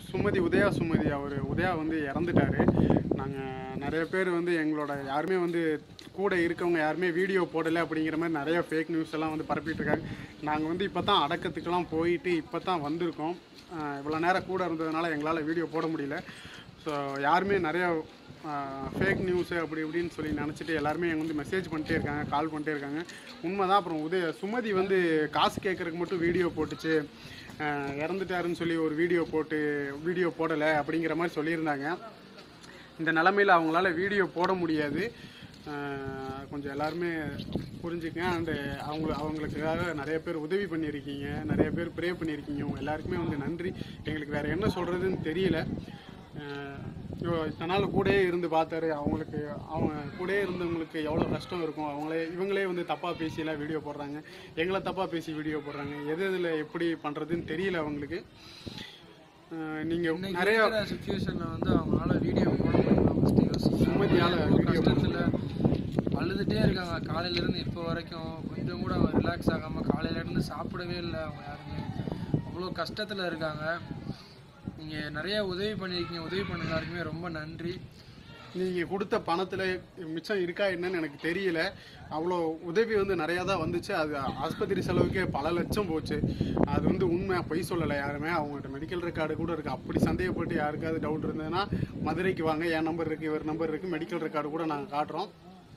சுமதி உதயா சுமதி அவர் உதயா வந்து இறந்துட்டாரு நாங்கள் நிறைய பேர் வந்து எங்களோட யாருமே வந்து கூட இருக்கவங்க யாருமே வீடியோ போடலை அப்படிங்கிற மாதிரி நிறைய ஃபேக் நியூஸ் எல்லாம் வந்து பரப்பிட்டு இருக்காங்க நாங்கள் வந்து இப்போ தான் அடக்கத்துக்கெல்லாம் போயிட்டு இப்போ தான் வந்திருக்கோம் இவ்வளோ நேரம் கூட இருந்ததுனால எங்களால் வீடியோ போட முடியல ஸோ யாருமே நிறைய ஃபேக் நியூஸு அப்படி இப்படின்னு சொல்லி நினச்சிட்டு எல்லாருமே எங்க வந்து மெசேஜ் பண்ணிட்டே இருக்காங்க கால் பண்ணிட்டே இருக்காங்க உண்மைதான் அப்புறம் உதய சுமதி வந்து காசு கேட்குறதுக்கு மட்டும் வீடியோ போட்டுச்சு ஆஹ் இறந்துட்டாருன்னு சொல்லி ஒரு வீடியோ போட்டு வீடியோ போடலை அப்படிங்கிற மாதிரி சொல்லியிருந்தாங்க இந்த நிலமையில் அவங்களால வீடியோ போட முடியாது ஆஹ் கொஞ்சம் எல்லாருமே புரிஞ்சுக்கங்க அண்டு அவங்க அவங்களுக்காக நிறைய பேர் உதவி பண்ணியிருக்கீங்க நிறைய பேர் ப்ரே பண்ணியிருக்கீங்க உங்க எல்லாருக்குமே வந்து நன்றி எங்களுக்கு வேறு என்ன சொல்கிறதுன்னு தெரியல ஆஹ் இவ்வளோ இத்தனை நாள் கூடயே இருந்து பார்த்தாரு அவங்களுக்கு அவங்க கூடயே இருந்தவங்களுக்கு எவ்வளோ கஷ்டம் இருக்கும் அவங்களே இவங்களே வந்து தப்பாக பேசியெல்லாம் வீடியோ போடுறாங்க எங்களை தப்பாக பேசி வீடியோ போடுறாங்க எது எதில் எப்படி பண்ணுறதுன்னு தெரியல அவங்களுக்கு நீங்கள் இன்னைக்கு நிறைய இருக்கிற சுச்சுவேஷன்ல வந்து அவங்களால வீடியோ போட முடியல ஃபர்ஸ்ட் யோசிச்சு சுமதியால ரொம்ப video போட கஷ்டத்துல அழுதுட்டே இருக்காங்க காலையில இருந்து இப்போ வரைக்கும் கொஞ்சம் கூட அவங்க ரிலாக்ஸ் ஆகாம காலையில இருந்து சாப்பிடவே இல்லை அவங்க யாருமே அவ்வளோ கஷ்டத்துல இருக்காங்க நீங்க நிறைய உதவி பண்ணியிருக்கீங்க உதவி பண்ண எல்லாருக்குமே ரொம்ப நன்றி நீங்கள் கொடுத்த பணத்தில் மிச்சம் இருக்கா என்னன்னு எனக்கு தெரியல அவ்வளோ உதவி வந்து நிறையா தான் வந்துச்சு அது ஆஸ்பத்திரி செலவுக்கே பல லட்சம் போச்சு அது வந்து உண்மை பொய் சொல்லலை யாருமே அவங்கள்ட்ட மெடிக்கல் ரெக்கார்டு கூட இருக்குது அப்படி சந்தேகப்பட்டு யாருக்காவது டவுட் இருந்ததுன்னா மதுரைக்கு வாங்க என் நம்பர் இருக்குது இவர் நம்பர் இருக்குது மெடிக்கல் ரெக்கார்டு கூட நாங்கள் காட்டுறோம்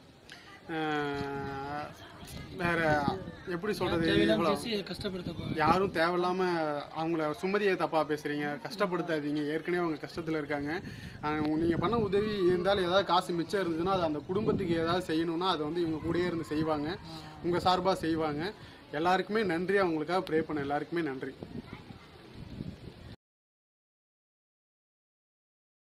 அஹ் வேற எப்படி சொல்கிறது இவ்வளோ கஷ்டப்படுத்த யாரும் தேவையில்லாம அவங்கள சுமதியை தப்பா பேசுறீங்க கஷ்டப்படுத்தாதீங்க ஏற்கனவே அவங்க கஷ்டத்துல இருக்காங்க அஹ் நீங்க பண்ண உதவி இருந்தாலும் ஏதாவது காசு மிச்சம் இருந்ததுன்னா அது அந்த குடும்பத்துக்கு ஏதாவது செய்யணும்னா அதை வந்து இவங்க கூடயே இருந்து செய்வாங்க உங்க சார்பா செய்வாங்க எல்லாருக்குமே நன்றி அவங்களுக்காக ப்ரே பண்ண எல்லாருக்குமே நன்றி